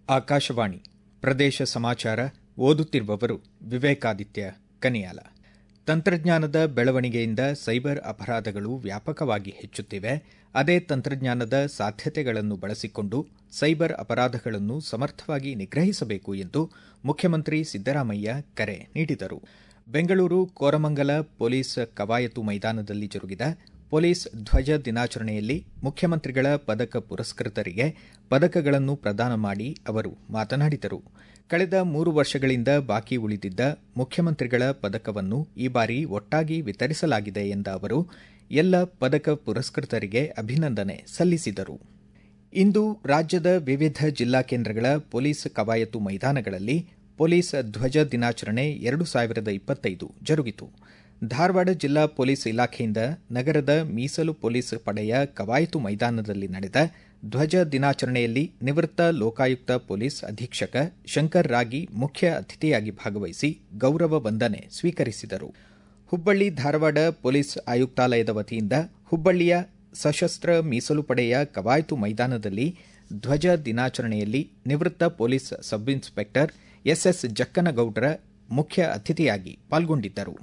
ಆಕಾಶವಾಣಿ ಪ್ರದೇಶ ಸಮಾಚಾರ ಓದುತ್ತಿರುವವರು ವಿವೇಕಾದಿತ್ಯ ಕನಿಯಾಲ ತಂತ್ರಜ್ಞಾನದ ಬೆಳವಣಿಗೆಯಿಂದ ಸೈಬರ್ ಅಪರಾಧಗಳು ವ್ಯಾಪಕವಾಗಿ ಹೆಚ್ಚುತ್ತಿವೆ ಅದೇ ತಂತ್ರಜ್ಞಾನದ ಸಾಧ್ಯತೆಗಳನ್ನು ಬಳಸಿಕೊಂಡು ಸೈಬರ್ ಅಪರಾಧಗಳನ್ನು ಸಮರ್ಥವಾಗಿ ನಿಗ್ರಹಿಸಬೇಕು ಎಂದು ಮುಖ್ಯಮಂತ್ರಿ ಸಿದ್ದರಾಮಯ್ಯ ಕರೆ ನೀಡಿದರು ಬೆಂಗಳೂರು ಕೋರಮಂಗಲ ಪೊಲೀಸ್ ಕವಾಯತು ಮೈದಾನದಲ್ಲಿ ಜರುಗಿದ ಪೊಲೀಸ್ ಧ್ವಜ ದಿನಾಚರಣೆಯಲ್ಲಿ ಮುಖ್ಯಮಂತ್ರಿಗಳ ಪದಕ ಪುರಸ್ಕೃತರಿಗೆ ಪದಕಗಳನ್ನು ಪ್ರದಾನ ಮಾಡಿ ಅವರು ಮಾತನಾಡಿದರು ಕಳೆದ ಮೂರು ವರ್ಷಗಳಿಂದ ಬಾಕಿ ಉಳಿದಿದ್ದ ಮುಖ್ಯಮಂತ್ರಿಗಳ ಪದಕವನ್ನು ಈ ಬಾರಿ ಒಟ್ಟಾಗಿ ವಿತರಿಸಲಾಗಿದೆ ಎಂದ ಅವರು ಎಲ್ಲ ಪದಕ ಪುರಸ್ಕೃತರಿಗೆ ಅಭಿನಂದನೆ ಸಲ್ಲಿಸಿದರು ಇಂದು ರಾಜ್ಯದ ವಿವಿಧ ಜಿಲ್ಲಾ ಕೇಂದ್ರಗಳ ಪೊಲೀಸ್ ಕವಾಯತು ಮೈದಾನಗಳಲ್ಲಿ ಪೊಲೀಸ್ ಧ್ವಜ ದಿನಾಚರಣೆ ಎರಡು ಸಾವಿರದ ಇಪ್ಪತ್ತೈದು ಜರುಗಿತು ಧಾರವಾಡ ಜಿಲ್ಲಾ ಪೊಲೀಸ್ ಇಲಾಖೆಯಿಂದ ನಗರದ ಮೀಸಲು ಪೊಲೀಸ್ ಪಡೆಯ ಕವಾಯತು ಮೈದಾನದಲ್ಲಿ ನಡೆದ ಧ್ವಜ ದಿನಾಚರಣೆಯಲ್ಲಿ ನಿವೃತ್ತ ಲೋಕಾಯುಕ್ತ ಪೊಲೀಸ್ ಅಧೀಕ್ಷಕ ಶಂಕರ್ ರಾಗಿ ಮುಖ್ಯ ಅತಿಥಿಯಾಗಿ ಭಾಗವಹಿಸಿ ಗೌರವ ವಂದನೆ ಸ್ವೀಕರಿಸಿದರು ಹುಬ್ಬಳ್ಳಿ ಧಾರವಾಡ ಪೊಲೀಸ್ ಆಯುಕ್ತಾಲಯದ ವತಿಯಿಂದ ಹುಬ್ಬಳ್ಳಿಯ ಸಶಸ್ತ್ರ ಮೀಸಲು ಪಡೆಯ ಕವಾಯತು ಮೈದಾನದಲ್ಲಿ ಧ್ವಜ ದಿನಾಚರಣೆಯಲ್ಲಿ ನಿವೃತ್ತ police sub inspector SS Jakkanagoudar ಮುಖ್ಯ ಅತಿಥಿಯಾಗಿ ಪಾಲ್ಗೊಂಡಿದ್ದರು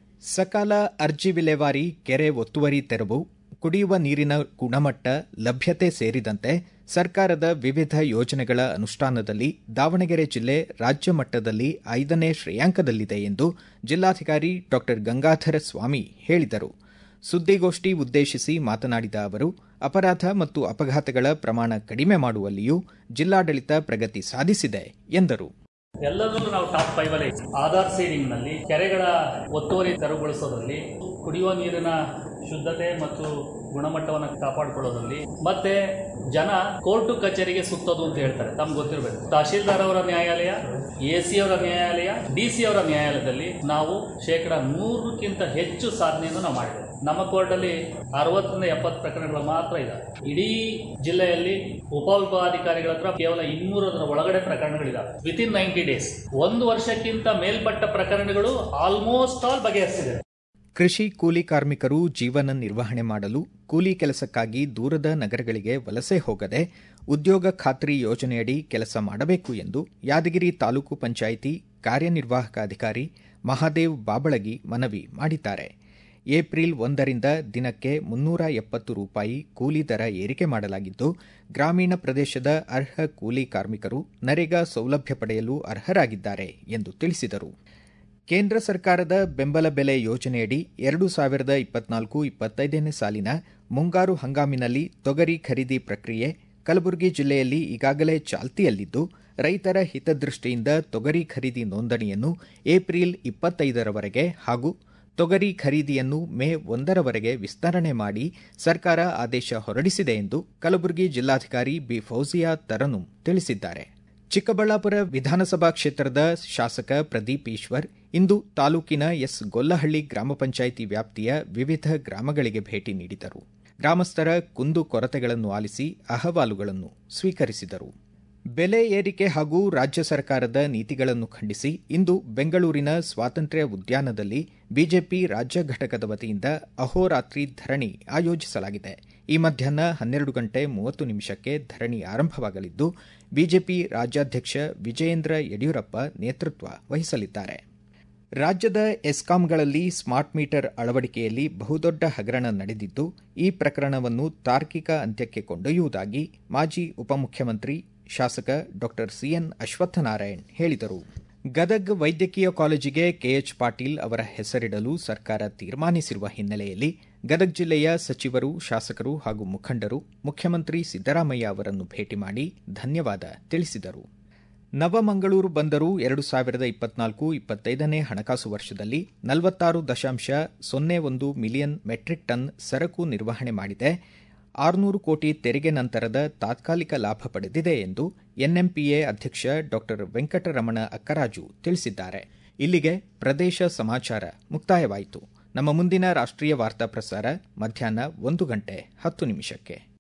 ಸಕಾಲ ಅರ್ಜಿ ವಿಲೇವಾರಿ ಕೆರೆ ಒತ್ತುವರಿ ತೆರವು ಕುಡಿಯುವ ನೀರಿನ ಗುಣಮಟ್ಟ ಲಭ್ಯತೆ ಸೇರಿದಂತೆ ಸರ್ಕಾರದ ವಿವಿಧ ಯೋಜನೆಗಳ ಅನುಷ್ಠಾನದಲ್ಲಿ ದಾವಣಗೆರೆ ಜಿಲ್ಲೆ ರಾಜ್ಯ ಮಟ್ಟದಲ್ಲಿ ಐದನೇ ಶ್ರೇಯಾಂಕದಲ್ಲಿದೆ ಎಂದು ಜಿಲ್ಲಾಧಿಕಾರಿ ಡಾ ಗಂಗಾಧರ ಸ್ವಾಮಿ ಹೇಳಿದರು ಸುದ್ದಿಗೋಷ್ಠಿ ಉದ್ದೇಶಿಸಿ ಮಾತನಾಡಿದ ಅವರು ಅಪರಾಧ ಮತ್ತು ಅಪಘಾತಗಳ ಪ್ರಮಾಣ ಕಡಿಮೆ ಮಾಡುವಲ್ಲಿಯೂ ಜಿಲ್ಲಾಡಳಿತ ಪ್ರಗತಿ ಸಾಧಿಸಿದೆ ಎಂದರು ಎಲ್ಲದರಲ್ಲೂ ನಾವು ಟಾಪ್ ಫೈವ್ ಅಲ್ಲಿ ಆಧಾರ್ ಸೀಡಿಂಗ್ ನಲ್ಲಿ ಕೆರೆಗಳ ಒತ್ತುವರಿ ತೆರವುಗೊಳಿಸೋದ್ರಲ್ಲಿ ಕುಡಿಯುವ ನೀರಿನ ಶುದ್ಧತೆ ಮತ್ತು ಗುಣಮಟ್ಟವನ್ನು ಕಾಪಾಡಿಕೊಳ್ಳೋದ್ರಲ್ಲಿ ಮತ್ತೆ ಜನ ಕೋರ್ಟು ಕಚೇರಿಗೆ ಸುತ್ತೋದು ಅಂತ ಹೇಳ್ತಾರೆ ತಮ್ಗೆ ಗೊತ್ತಿರಬೇಕು ತಹಶೀಲ್ದಾರ್ ಅವರ ನ್ಯಾಯಾಲಯ ಎ ಸಿ ಅವರ ನ್ಯಾಯಾಲಯ ಡಿ ಸಿ ಅವರ ನ್ಯಾಯಾಲಯದಲ್ಲಿ ನಾವು ಶೇಕಡ ನೂರಕ್ಕಿಂತ ಹೆಚ್ಚು ಸಾಧನೆಯನ್ನು ನಾವು ಮಾಡಿದ್ದೇವೆ ನಮ್ಮ ಕೋರ್ಟಲ್ಲಿ ಅರವತ್ತರಿಂದ ಎಪ್ಪತ್ತು ಪ್ರಕರಣಗಳು ಮಾತ್ರ ಇದೆ ಇಡೀ ಜಿಲ್ಲೆಯಲ್ಲಿ ಉಪವಿಭಾಗಾಧಿಕಾರಿಗಳ ಹತ್ರ ಕೇವಲ ಇನ್ನೂರರ ಒಳಗಡೆ ಪ್ರಕರಣಗಳಿದಾವೆ ವಿತ್ ಇನ್ ನೈಂಟಿ ಡೇಸ್ ಒಂದು ವರ್ಷಕ್ಕಿಂತ ಮೇಲ್ಪಟ್ಟ ಪ್ರಕರಣಗಳು ಆಲ್ಮೋಸ್ಟ್ ಆಲ್ ಬಗೆಹರಿಸಿದೆ ಕೃಷಿ ಕೂಲಿ ಕಾರ್ಮಿಕರು ಜೀವನ ನಿರ್ವಹಣೆ ಮಾಡಲು ಕೂಲಿ ಕೆಲಸಕ್ಕಾಗಿ ದೂರದ ನಗರಗಳಿಗೆ ವಲಸೆ ಹೋಗದೆ ಉದ್ಯೋಗ ಖಾತ್ರಿ ಯೋಜನೆಯಡಿ ಕೆಲಸ ಮಾಡಬೇಕು ಎಂದು ಯಾದಗಿರಿ ತಾಲೂಕು ಪಂಚಾಯಿತಿ ಕಾರ್ಯನಿರ್ವಾಹಕ ಅಧಿಕಾರಿ ಮಹಾದೇವ್ ಬಾಬಳಗಿ ಮನವಿ ಮಾಡಿದ್ದಾರೆ ಏಪ್ರಿಲ್ ಒಂದರಿಂದ ದಿನಕ್ಕೆ ಮುನ್ನೂರ ಎಪ್ಪತ್ತು ರೂಪಾಯಿ ಕೂಲಿ ದರ ಏರಿಕೆ ಮಾಡಲಾಗಿದ್ದು ಗ್ರಾಮೀಣ ಪ್ರದೇಶದ ಅರ್ಹ ಕೂಲಿ ಕಾರ್ಮಿಕರು ನರೇಗಾ ಸೌಲಭ್ಯ ಪಡೆಯಲು ಅರ್ಹರಾಗಿದ್ದಾರೆ ಎಂದು ತಿಳಿಸಿದರು ಕೇಂದ್ರ ಸರ್ಕಾರದ ಬೆಂಬಲ ಬೆಲೆ ಯೋಜನೆಯಡಿ ಎರಡು ಸಾವಿರದ ಇಪ್ಪತ್ನಾಲ್ಕು ಇಪ್ಪತ್ತೈದನೇ ಸಾಲಿನ ಮುಂಗಾರು ಹಂಗಾಮಿನಲ್ಲಿ ತೊಗರಿ ಖರೀದಿ ಪ್ರಕ್ರಿಯೆ ಕಲಬುರಗಿ ಜಿಲ್ಲೆಯಲ್ಲಿ ಈಗಾಗಲೇ ಚಾಲ್ತಿಯಲ್ಲಿದ್ದು ರೈತರ ಹಿತದೃಷ್ಟಿಯಿಂದ ತೊಗರಿ ಖರೀದಿ ನೋಂದಣಿಯನ್ನು ಏಪ್ರಿಲ್ ಇಪ್ಪತ್ತೈದರವರೆಗೆ ಹಾಗೂ ತೊಗರಿ ಖರೀದಿಯನ್ನು ಮೇ ಒಂದರವರೆಗೆ ವಿಸ್ತರಣೆ ಮಾಡಿ ಸರ್ಕಾರ ಆದೇಶ ಹೊರಡಿಸಿದೆ ಎಂದು ಕಲಬುರಗಿ ಜಿಲ್ಲಾಧಿಕಾರಿ ಬಿ ಫೌಜಿಯಾ ತರನು ತಿಳಿಸಿದ್ದಾರೆ ಚಿಕ್ಕಬಳ್ಳಾಪುರ ವಿಧಾನಸಭಾ ಕ್ಷೇತ್ರದ ಶಾಸಕ ಪ್ರದೀಪ್ ಈಶ್ವರ್ ಇಂದು ತಾಲೂಕಿನ ಎಸ್ ಗೊಲ್ಲಹಳ್ಳಿ ಗ್ರಾಮ ಪಂಚಾಯಿತಿ ವ್ಯಾಪ್ತಿಯ ವಿವಿಧ ಗ್ರಾಮಗಳಿಗೆ ಭೇಟಿ ನೀಡಿದರು ಗ್ರಾಮಸ್ಥರ ಕುಂದು ಕೊರತೆಗಳನ್ನು ಆಲಿಸಿ ಅಹವಾಲುಗಳನ್ನು ಸ್ವೀಕರಿಸಿದರು ಬೆಲೆ ಏರಿಕೆ ಹಾಗೂ ರಾಜ್ಯ ಸರ್ಕಾರದ ನೀತಿಗಳನ್ನು ಖಂಡಿಸಿ ಇಂದು ಬೆಂಗಳೂರಿನ ಸ್ವಾತಂತ್ರ್ಯ ಉದ್ಯಾನದಲ್ಲಿ ಬಿಜೆಪಿ ರಾಜ್ಯ ಘಟಕದ ವತಿಯಿಂದ ಅಹೋರಾತ್ರಿ ಧರಣಿ ಆಯೋಜಿಸಲಾಗಿದೆ ಈ ಮಧ್ಯಾಹ್ನ ಹನ್ನೆರಡು ಗಂಟೆ ಮೂವತ್ತು ನಿಮಿಷಕ್ಕೆ ಧರಣಿ ಆರಂಭವಾಗಲಿದ್ದು ಬಿಜೆಪಿ ರಾಜ್ಯಾಧ್ಯಕ್ಷ ವಿಜಯೇಂದ್ರ ಯಡಿಯೂರಪ್ಪ ನೇತೃತ್ವ ವಹಿಸಲಿದ್ದಾರೆ ರಾಜ್ಯದ ಎಸ್ಕಾಂಗಳಲ್ಲಿ ಸ್ಮಾರ್ಟ್ ಮೀಟರ್ ಅಳವಡಿಕೆಯಲ್ಲಿ ಬಹುದೊಡ್ಡ ಹಗರಣ ನಡೆದಿದ್ದು ಈ ಪ್ರಕರಣವನ್ನು ತಾರ್ಕಿಕ ಅಂತ್ಯಕ್ಕೆ ಕೊಂಡೊಯ್ಯುವುದಾಗಿ ಮಾಜಿ ಉಪಮುಖ್ಯಮಂತ್ರಿ ಶಾಸಕ ಡಾ ಸಿಎನ್ ಅಶ್ವತ್ಥನಾರಾಯಣ್ ಹೇಳಿದರು ಗದಗ್ ವೈದ್ಯಕೀಯ ಕಾಲೇಜಿಗೆ ಕೆಎಚ್ ಪಾಟೀಲ್ ಅವರ ಹೆಸರಿಡಲು ಸರ್ಕಾರ ತೀರ್ಮಾನಿಸಿರುವ ಹಿನ್ನೆಲೆಯಲ್ಲಿ ಗದಗ್ ಜಿಲ್ಲೆಯ ಸಚಿವರು ಶಾಸಕರು ಹಾಗೂ ಮುಖಂಡರು ಮುಖ್ಯಮಂತ್ರಿ ಸಿದ್ದರಾಮಯ್ಯ ಅವರನ್ನು ಭೇಟಿ ಮಾಡಿ ಧನ್ಯವಾದ ತಿಳಿಸಿದರು ನವಮಂಗಳೂರು ಬಂದರು ಎರಡು ಸಾವಿರದ ಇಪ್ಪತ್ನಾಲ್ಕು ಇಪ್ಪತ್ತೈದನೇ ಹಣಕಾಸು ವರ್ಷದಲ್ಲಿ ನಲವತ್ತಾರು ದಶಾಂಶ ಸೊನ್ನೆ ಒಂದು ಮಿಲಿಯನ್ ಮೆಟ್ರಿಕ್ ಟನ್ ಸರಕು ನಿರ್ವಹಣೆ ಮಾಡಿದೆ ಆರುನೂರು ಕೋಟಿ ತೆರಿಗೆ ನಂತರದ ತಾತ್ಕಾಲಿಕ ಲಾಭ ಪಡೆದಿದೆ ಎಂದು ಎನ್ಎಂಪಿಎ ಅಧ್ಯಕ್ಷ ಡಾ ವೆಂಕಟರಮಣ ಅಕ್ಕರಾಜು ತಿಳಿಸಿದ್ದಾರೆ ಇಲ್ಲಿಗೆ ಪ್ರದೇಶ ಸಮಾಚಾರ ಮುಕ್ತಾಯವಾಯಿತು ನಮ್ಮ ಮುಂದಿನ ರಾಷ್ಟ್ರೀಯ ವಾರ್ತಾ ಪ್ರಸಾರ ಮಧ್ಯಾಹ್ನ ಒಂದು ಗಂಟೆ ಹತ್ತು ನಿಮಿಷಕ್ಕೆ